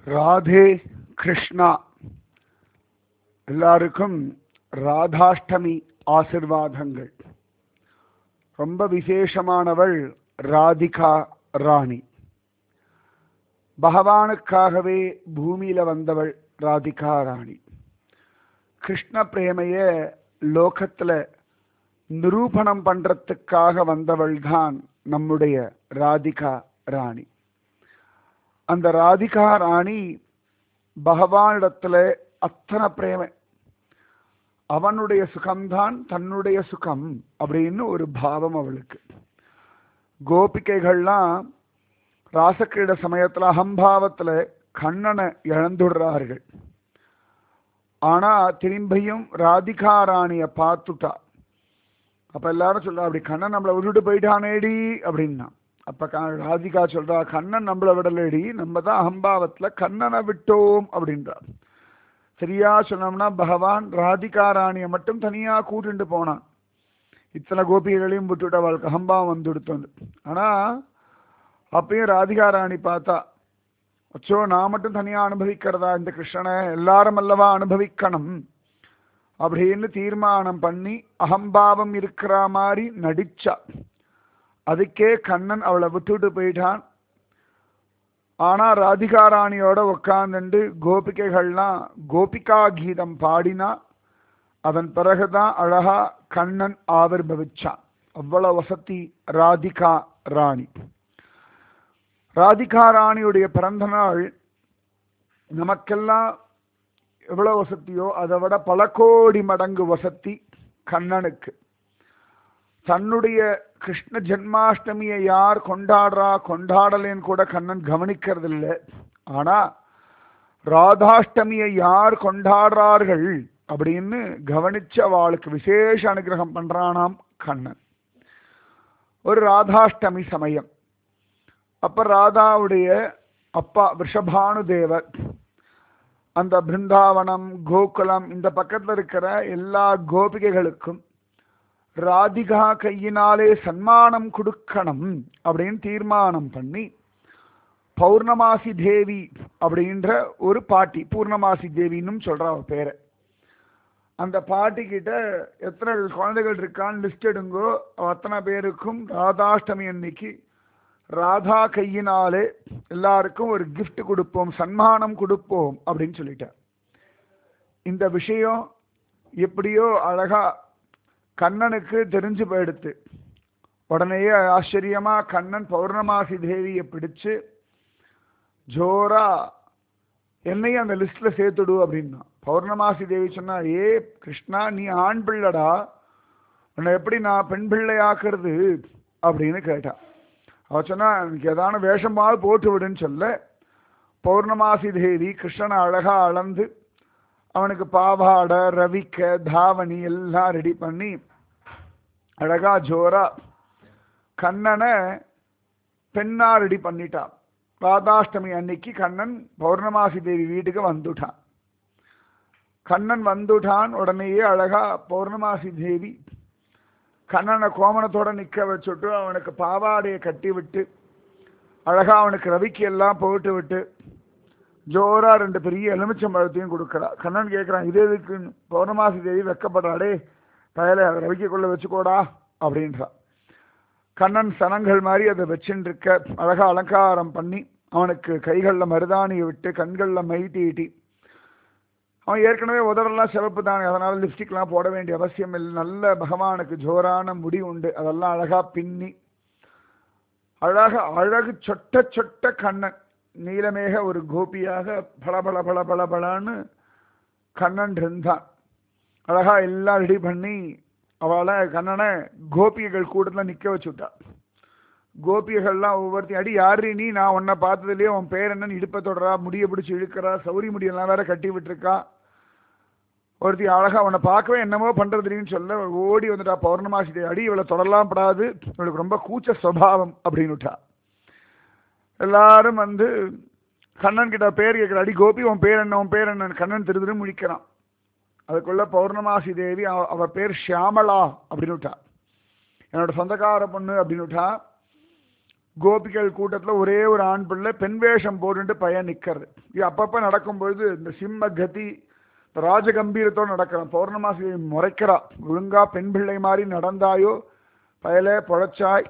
ராதே கிருஷ்ணா எல்லாருக்கும் ராதாஷ்டமி ஆசிர்வாதங்கள் ரொம்ப விசேஷமானவள் ராதிகா ராணி பகவானுக்காகவே பூமியில வந்தவள் ராதிகா ராணி கிருஷ்ண பிரேமைய லோகத்துல நிரூபணம் பண்றதுக்காக வந்தவள் தான் நம்முடைய ராதிகா ராணி அந்த ராதிகா ராணி பகவானிடத்துல அத்தனை பிரேமை அவனுடைய சுகம்தான் தன்னுடைய சுகம் அப்படின்னு ஒரு பாவம் அவளுக்கு கோபிகைகள்லாம் ராசக்கிரீட சமயத்துல அகம்பாவத்துல கண்ணனை இழந்துடுறார்கள் ஆனா திரும்பியும் ராதிகா ராணிய பார்த்துட்டா அப்ப எல்லாரும் சொல்றா அப்படி கண்ணன் நம்மளை விட்டுட்டு போயிட்டானேடி அப்படின்னா அப்ப க- ராதிகா சொல்றா கண்ணன் நம்மளை விடலடி நம்ம தான் அகம்பாவத்துல கண்ணனை விட்டோம் அப்படின்றார் சரியா சொன்னோம்னா பகவான் ராதிகா ராணியை மட்டும் தனியா கூட்டிட்டு போனான் இத்தனை கோபிகளையும் விட்டுட்டு அவளுக்கு அகம்பாவம் வந்துடுத்தோம் ஆனா அப்பயும் ராதிகா ராணி பார்த்தா அச்சோ நான் மட்டும் தனியா அனுபவிக்கிறதா இந்த கிருஷ்ணனை எல்லாரும் அல்லவா அனுபவிக்கணும் அப்படின்னு தீர்மானம் பண்ணி அகம்பாவம் இருக்கிற மாதிரி நடிச்சா அதுக்கே கண்ணன் அவளை விட்டுட்டு போயிட்டான் ஆனா ராதிகா ராணியோட உட்காந்துண்டு கோபிகைகள்லாம் கோபிகா கீதம் பாடினா அதன் பிறகுதான் அழகா கண்ணன் ஆவிர்பவிச்சான் அவ்வளவு வசதி ராதிகா ராணி ராதிகா ராணியுடைய பிறந்த நாள் நமக்கெல்லாம் எவ்வளவு வசதியோ அதை விட பல கோடி மடங்கு வசதி கண்ணனுக்கு தன்னுடைய கிருஷ்ண ஜென்மாஷ்டமியை யார் கொண்டாடுறா கொண்டாடலேன்னு கூட கண்ணன் கவனிக்கிறது இல்லை ஆனா ராதாஷ்டமியை யார் கொண்டாடுறார்கள் அப்படின்னு கவனிச்ச அவளுக்கு விசேஷ அனுகிரகம் பண்றானாம் கண்ணன் ஒரு ராதாஷ்டமி சமயம் அப்ப ராதாவுடைய அப்பா விஷபானு தேவர் அந்த பிருந்தாவனம் கோகுலம் இந்த பக்கத்துல இருக்கிற எல்லா கோபிகைகளுக்கும் ராதிகா கையினாலே சன்மானம் கொடுக்கணும் அப்படின்னு தீர்மானம் பண்ணி பௌர்ணமாசி தேவி அப்படின்ற ஒரு பாட்டி பூர்ணமாசி தேவின்னு சொல்றா அவ பேரை அந்த பாட்டி கிட்ட எத்தனை குழந்தைகள் இருக்கான்னு லிஸ்ட் எடுங்கோ அவ அத்தனை பேருக்கும் ராதாஷ்டமி அன்னைக்கு ராதா கையினாலே எல்லாருக்கும் ஒரு gift கொடுப்போம் சன்மானம் கொடுப்போம் அப்படின்னு சொல்லிட்டார் இந்த விஷயம் எப்படியோ அழகா கண்ணனுக்கு தெரிஞ்சு போயிடுத்து உடனேயே ஆச்சரியமா கண்ணன் பௌர்ணமாசி தேவியை பிடிச்சு ஜோரா என்னையும் அந்த லிஸ்ட்ல சேர்த்துடு அப்படின்னா பௌர்ணமாசி தேவி சொன்னா ஏ கிருஷ்ணா நீ ஆண் பிள்ளடா உன்னை எப்படி நான் பெண் பிள்ளையாக்குறது அப்படின்னு கேட்டா அவ சொன்னா எனக்கு ஏதான வேஷமாவது போட்டு விடுன்னு சொல்ல பௌர்ணமாசி தேவி கிருஷ்ணனை அழகா அளந்து அவனுக்கு பாவாடை ரவிக்க தாவணி எல்லாம் ரெடி பண்ணி அழகா ஜோரா கண்ணனை பெண்ணா ரெடி பண்ணிட்டான் ராதாஷ்டமி அன்னைக்கு கண்ணன் பௌர்ணமாசி தேவி வீட்டுக்கு வந்துட்டான் கண்ணன் வந்துட்டான் உடனேயே அழகா பௌர்ணமாசி தேவி கண்ணனை கோமணத்தோட நிக்க வச்சுட்டு அவனுக்கு பாவாடையை கட்டி விட்டு அழகா அவனுக்கு ரவிக்கு எல்லாம் போட்டு விட்டு ஜோரா ரெண்டு பெரிய எலுமிச்சம்பழத்தையும் கொடுக்குறா கண்ணன் கேட்குறான் இது எதுக்குன்னு பௌர்ணமாசி தேவி வெக்கப்படுறாடே பயல அதை ரவிக்குள்ள வச்சுக்கோடா அப்படின்றா கண்ணன் சனங்கள் மாதிரி அதை வச்சுட்டு இருக்க அழகா அலங்காரம் பண்ணி அவனுக்கு கைகளில் மருதாணியை விட்டு கண்களில் மை தீட்டி அவன் ஏற்கனவே உதடெல்லாம் சிவப்பு தானே அதனால லிப்ஸ்டிக்லாம் போட வேண்டிய அவசியம் இல்லை நல்ல பகவானுக்கு ஜோரான முடி உண்டு அதெல்லாம் அழகா பின்னி அழக அழகு சொட்ட சொட்ட கண்ணன் நீலமேக ஒரு கோபியாக பளபள பள பள பளன்னு கண்ணன் இருந்தான் அழகா எல்லாம் ரெடி பண்ணி அவளை கண்ணனை கோபிகைகள் கூட்டத்தில் நிற்க வச்சுட்டா கோபிகைகள்லாம் ஒவ்வொருத்தையும் அடி யாரு நீ நான் உன்னை பார்த்ததுலயே உன் பேர் என்னன்னு இடுப்பை தொடரா முடிய பிடிச்சி இழுக்கிறா சௌரி முடியெல்லாம் வேற கட்டி விட்டுருக்கா ஒருத்தி அழகா உன்னை பார்க்கவே என்னமோ பண்றதுன்னு சொல்ல ஓடி வந்துட்டா பௌர்ணமாசி தேவி அடி இவளை தொடரலாம் படாது இவளுக்கு ரொம்ப கூச்ச சுவாவம் அப்படின்னுட்டா எல்லாரும் வந்து கண்ணன் கிட்ட பேர் கேட்கிற அடி கோபி உன் பேர் என்ன உன் பேர் என்ன கண்ணன் திரு திரு முழிக்கிறான் அதுக்குள்ள பௌர்ணமாசி தேவி அவ அவ பேர் ஷியாமளா அப்படின்னு விட்டா என்னோட சொந்தக்கார பொண்ணு அப்படின்னு விட்டா கோபிகள் கூட்டத்துல ஒரே ஒரு ஆண் பிள்ளை பெண் வேஷம் போட்டுட்டு பையன் நிக்கிறது இது அப்பப்ப நடக்கும்பொழுது இந்த சிம்ம கதி ராஜகம்பீரத்தோடு நடக்கிறான் பௌர்ணமாசி முறைக்கிறா ஒழுங்கா பெண் பிள்ளை மாதிரி நடந்தாயோ பயலே பொழைச்சாய்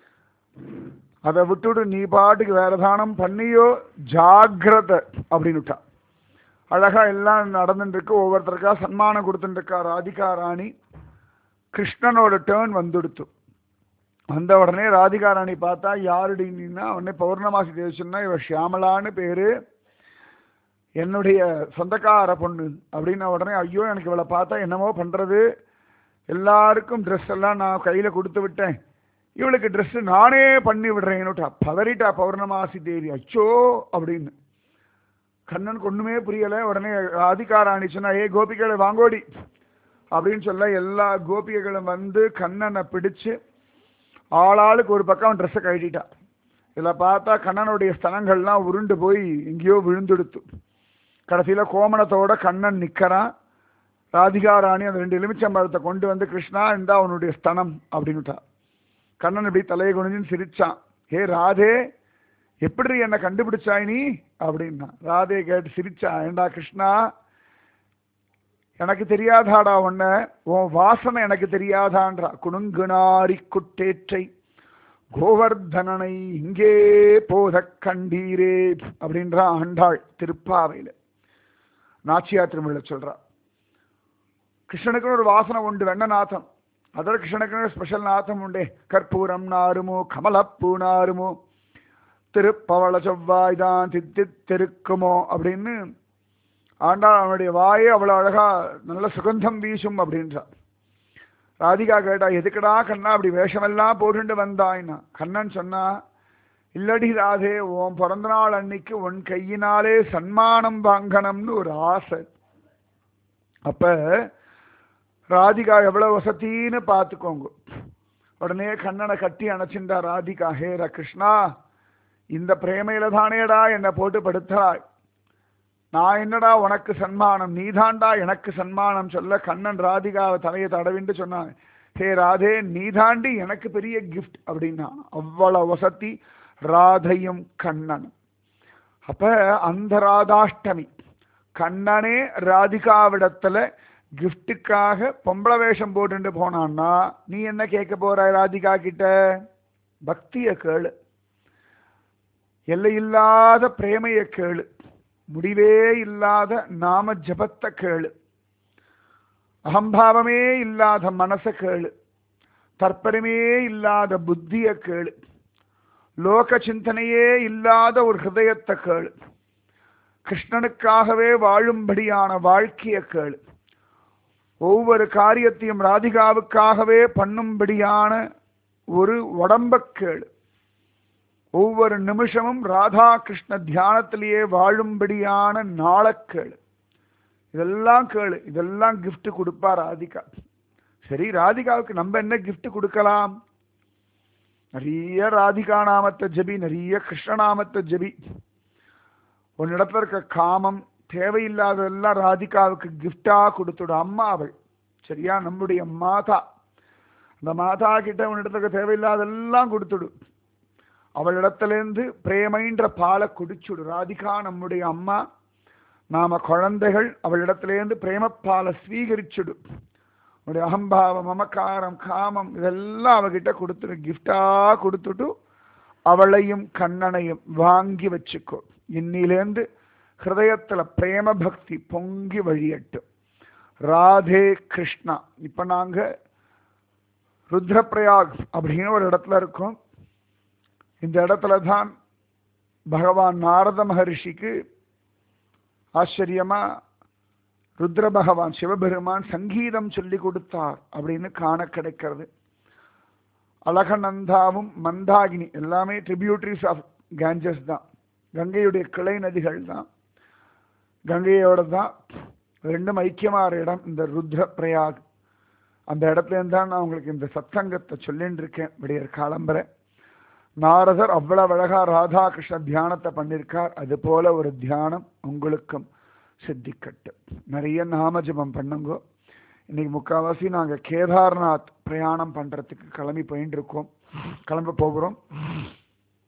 அதை விட்டுட்டு நீ பாட்டுக்கு வேற தானம் பண்ணியோ ஜாகிரத அப்படின்னு விட்டா அழகா எல்லாம் நடந்துட்டு இருக்கு ஒவ்வொருத்தருக்கா சன்மானம் கொடுத்துட்டு இருக்கா ராதிகா ராணி கிருஷ்ணனோட டேர்ன் வந்துடுத்து வந்த உடனே ராதிகா ராணி பார்த்தா யாருடின்னா உடனே பௌர்ணமாசி தேவசன்னா இவ ஷியாமலான்னு பேரு என்னுடைய சொந்தக்கார பொண்ணு அப்படின்ன உடனே ஐயோ எனக்கு இவளை பார்த்தா என்னமோ பண்றது எல்லாருக்கும் ட்ரெஸ் எல்லாம் நான் கையில கொடுத்து விட்டேன் இவளுக்கு ட்ரெஸ் நானே பண்ணி விடுறேன்னுட்டா பதறிட்டா பௌர்ணமாசி தேவி அச்சோ அப்படின்னு கண்ணனுக்கு ஒண்ணுமே புரியல உடனே ராதிகாராணி சொன்னா ஏ கோபிகளை வாங்கோடி அப்படின்னு சொல்ல எல்லா கோபிகைகளும் வந்து கண்ணனை பிடிச்சு ஆளாளுக்கு ஒரு பக்கம் ட்ரெஸ்ஸை கழட்டிட்டா இதில் பார்த்தா கண்ணனுடைய ஸ்தனங்கள்லாம் உருண்டு போய் எங்கேயோ விழுந்துடுத்து கடைசியில கோமணத்தோட கண்ணன் நிக்கிறான் ராதிகா ராணி அந்த ரெண்டு எலுமிச்சம்பழத்தை கொண்டு வந்து கிருஷ்ணா இந்தா உன்னுடைய ஸ்தனம் அப்படின்னுட்டா கண்ணன் இப்படி தலையை குனிஞ்சுன்னு சிரிச்சான் ஹே ராதே எப்படி என்னை கண்டுபிடிச்சாய் நீ அப்படின்னா ராதே கேட்டு சிரிச்சா ஏண்டா கிருஷ்ணா எனக்கு தெரியாதாடா உன்ன உன் வாசனை எனக்கு தெரியாதான்றா குணுங்குனாரி குட்டேற்றை கோவர்தனனை இங்கே போத கண்டீரே அப்படின்றா ஆண்டாள் திருப்பாவையில் நாச்சியார் திருமொழியில சொல்றா கிருஷ்ணனுக்குன்னு ஒரு வாசனை உண்டு வெண்ணநாதம் அதோட கிருஷ்ணனுக்குன்னு ஸ்பெஷல் நாதம் உண்டே கற்பூரம் நாருமோ கமலப்பூ நாருமோ திருப்பவள செவ்வாய் தான் தித்தி திருக்குமோ அப்படின்னு ஆண்டாள் அவனுடைய வாயே அவ்வளோ அழகா நல்ல சுகந்தம் வீசும் அப்படின்றா ராதிகா கேட்டா எதுக்குடா கண்ணா அப்படி வேஷமெல்லாம் போட்டுட்டு வந்தாய்னா கண்ணன் சொன்னா இல்லடி ராதே உன் பிறந்த நாள் அன்னைக்கு உன் கையினாலே சன்மானம் வாங்கணும்னு ஒரு ஆசை அப்ப ராதிகா எவ்வளவு வசத்தின்னு பார்த்துக்கோங்க உடனே கண்ணனை கட்டி அணைச்சின்றா ராதிகா ஹேர கிருஷ்ணா இந்த பிரேமையில தானேடா என்னை போட்டு படுத்தாய் நான் என்னடா உனக்கு சன்மானம் நீதாண்டா எனக்கு சன்மானம் சொல்ல கண்ணன் ராதிகாவை தலையை தடவிண்டு சொன்னான் ஹே ராதே நீதாண்டி எனக்கு பெரிய கிஃப்ட் அப்படின்னா அவ்வளவு வசதி ராதையும் கண்ணனும் அப்ப அந்த ராதாஷ்டமி கண்ணனே ராதிகாவிடத்துல கிஃப்டுக்காக பொம்பளை வேஷம் போட்டுட்டு போனான்னா நீ என்ன கேட்க போற ராதிகா கிட்ட பக்திய கேளு எல்லையில்லாத பிரேமைய கேளு முடிவே இல்லாத நாம ஜபத்தை கேளு அகம்பாவமே இல்லாத மனச கேளு தற்பரமே இல்லாத புத்திய கேளு லோக சிந்தனையே இல்லாத ஒரு ஹிருதயத்தை கேளு கிருஷ்ணனுக்காகவே வாழும்படியான வாழ்க்கைய கேளு ஒவ்வொரு காரியத்தையும் ராதிகாவுக்காகவே பண்ணும்படியான ஒரு உடம்ப கேளு ஒவ்வொரு நிமிஷமும் ராதா கிருஷ்ண தியானத்திலேயே வாழும்படியான நாளக்கேளு இதெல்லாம் கேளு இதெல்லாம் கிஃப்ட் கொடுப்பா ராதிகா சரி ராதிகாவுக்கு நம்ம என்ன கிஃப்ட் கொடுக்கலாம் நிறைய ராதிகா நாமத்தை ஜபி நிறைய கிருஷ்ண நாமத்தை ஜபி உன்னிடத்துல இருக்க காமம் தேவையில்லாததெல்லாம் ராதிகாவுக்கு கிஃப்டா கொடுத்துடு அம்மா அவள் சரியா நம்முடைய மாதா அந்த மாதா கிட்ட உன்னிடத்துல இருக்க தேவையில்லாதெல்லாம் கொடுத்துடு அவளிடத்திலேருந்து பிரேமைன்ற பாலை குடிச்சுடு ராதிகா நம்முடைய அம்மா நாம குழந்தைகள் அவளிடத்திலேருந்து பிரேமப்பாலை ஸ்வீகரிச்சுடு உடைய அகம்பாவம் மமக்காரம் காமம் இதெல்லாம் அவகிட்ட கொடுத்துடு கிஃப்டா கொடுத்துட்டு அவளையும் கண்ணனையும் வாங்கி வச்சுக்கோ இன்னிலேருந்து ஹிருதயத்துல பிரேம பக்தி பொங்கி வழியட்டும் ராதே கிருஷ்ணா இப்ப நாங்க ருத்ரப்பிரயாக் அப்படின்னு ஒரு இடத்துல இருக்கோம் இந்த இடத்துல தான் பகவான் நாரத மகரிஷிக்கு ஆச்சரியமா ருத்ர பகவான் சிவபெருமான் சங்கீதம் சொல்லி கொடுத்தார் அப்படின்னு காண கிடைக்கிறது அழகநந்தாவும் மந்தாகினி எல்லாமே ட்ரிபியூட்டரிஸ் ஆஃப் கேஞ்சஸ் தான் கங்கையுடைய கிளை நதிகள் தான் கங்கையோட தான் ரெண்டும் ஐக்கியமாகிற இடம் இந்த ருத்ர பிரயாக் அந்த இடத்துல தான் நான் உங்களுக்கு இந்த சத்சங்கத்தை சொல்லிட்டு இருக்கேன் விடியற் காலம்பரை நாரதர் அவ்வளவு அழகா ராதாகிருஷ்ண தியானத்தை பண்ணியிருக்கார் அது போல ஒரு தியானம் உங்களுக்கும் சித்திக்கட்டும் நிறைய நாம ஜபம் பண்ணுங்க இன்னைக்கு முக்கால்வாசி நாங்கள் கேதார்நாத் பிரயாணம் பண்ணுறதுக்கு கிளம்பி போயின்னு இருக்கோம் கிளம்ப போகிறோம்